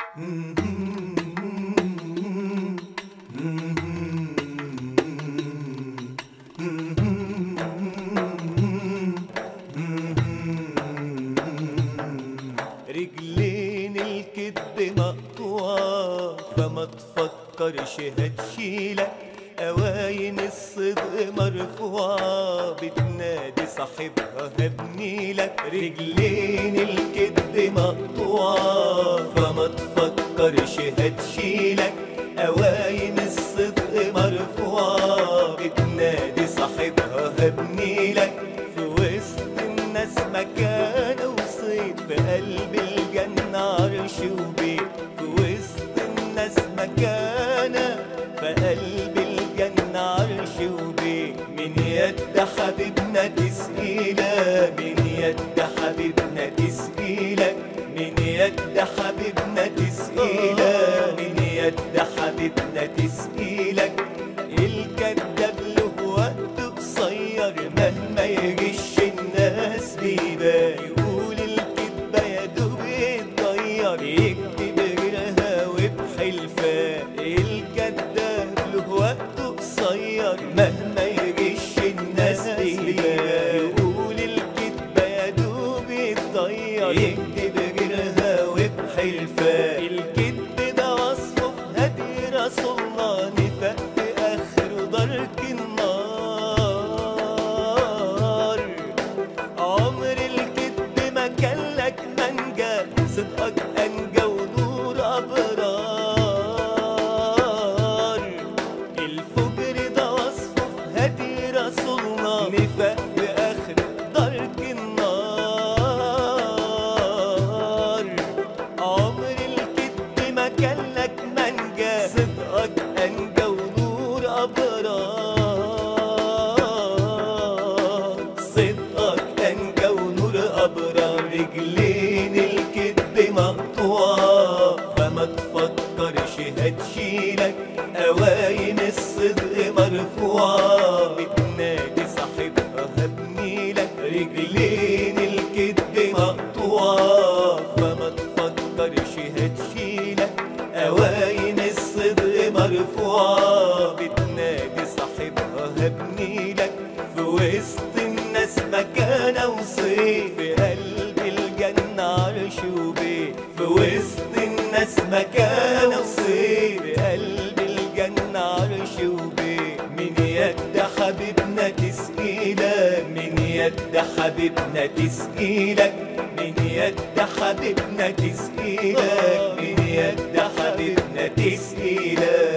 رجلين الكذب مقطوعة فما تفكرش هتشيلك قوايم الصدق مرفوعة بتنادي صاحبها هبنيلك رجلين الكذب مقطوعة فما تفكرش هتشيلك قوايم الصدق مرفوعة بتنادي صاحبها هبنيلك في وسط الناس مكان وصيد في قلب الجنة عرش وبيت في وسط الناس مكانة في قلب الجنة عرش وبيت من يد حبيبنا تسقيلة من يد حبيبنا تسقيلك من يد حبيبنا تسقيلة من يد حبيبنا تسقيلك الكذاب له وقت قصير مهما يغش الناس بيبان يقول الكدبة يا دوب يتغير يكتب غيرها وبحلفان الكذاب له وقت قصير مهما يغش الناس بيبان يقول الكدبة يا دوب يتغير يكتب غيرها وبحلفان الكذب ده وصفه في هدي رسول الله نفاق في اخر درك النار عمر الكذب ما كان لك منجا صدقك انجا ونور ابرار الفجر ده وصفه في هدي رسولنا نفاق في اخر درك النار عمر الكذب ما كان لك منجا صدقك انجا ونور ابرار صدقك انجا ونور ابرار رجلين الكذب مقطوعه فما تفكرش هتشيلك قوايم الصدق مرفوعه بتنادي صاحبها هبنيلك رجلين الكذب مقطوعه فما تفكرش هتشيلك قوايم الصدق مرفوعه بتنادي صاحبها هبنيلك في وسط الناس مكانة وصيف في قلب الجنة عرش وبيت في وسط الناس مكانة وصيف في قلب الجنة عرش وبيت من يد حبيبنا تسقيلك من يد حبيبنا تسقيلك من يد حبيبنا تسقيلك من يد حبيبنا تسقيلك